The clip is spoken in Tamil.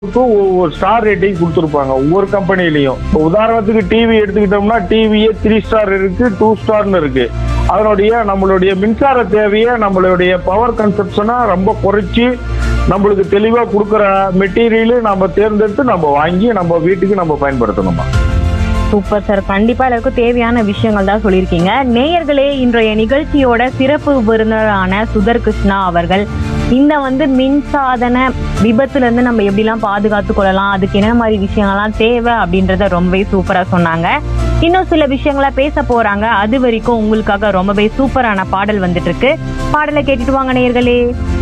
ஒவ்வொரு ஸ்டார் ரேட்டிங் கொடுத்துருப்பாங்க ஒவ்வொரு கம்பெனிலையும் இப்போ உதாரணத்துக்கு டிவி எடுத்துக்கிட்டோம்னா டிவியே த்ரீ ஸ்டார் இருக்கு டூ ஸ்டார்னு இருக்கு அதனுடைய நம்மளுடைய மின்சார தேவையை நம்மளுடைய பவர் கன்சப்ஷனை ரொம்ப குறைச்சி நம்மளுக்கு தெளிவாக கொடுக்குற மெட்டீரியலு நம்ம தேர்ந்தெடுத்து நம்ம வாங்கி நம்ம வீட்டுக்கு நம்ம பயன்படுத்தணுமா சூப்பர் சார் கண்டிப்பா எல்லாருக்கும் தேவையான விஷயங்கள் தான் சொல்லியிருக்கீங்க நேயர்களே இன்றைய நிகழ்ச்சியோட சிறப்பு விருந்தினரான சுதர் கிருஷ்ணா அவர்கள் இந்த வந்து மின்சாதன விபத்துல இருந்து நம்ம எப்படிலாம் பாதுகாத்து கொள்ளலாம் அதுக்கு என்ன மாதிரி விஷயங்கள்லாம் தேவை அப்படின்றத ரொம்பவே சூப்பரா சொன்னாங்க இன்னும் சில விஷயங்களா பேச போறாங்க அது வரைக்கும் உங்களுக்காக ரொம்பவே சூப்பரான பாடல் வந்துட்டு இருக்கு பாடலை கேட்டுட்டு வாங்க நேயர்களே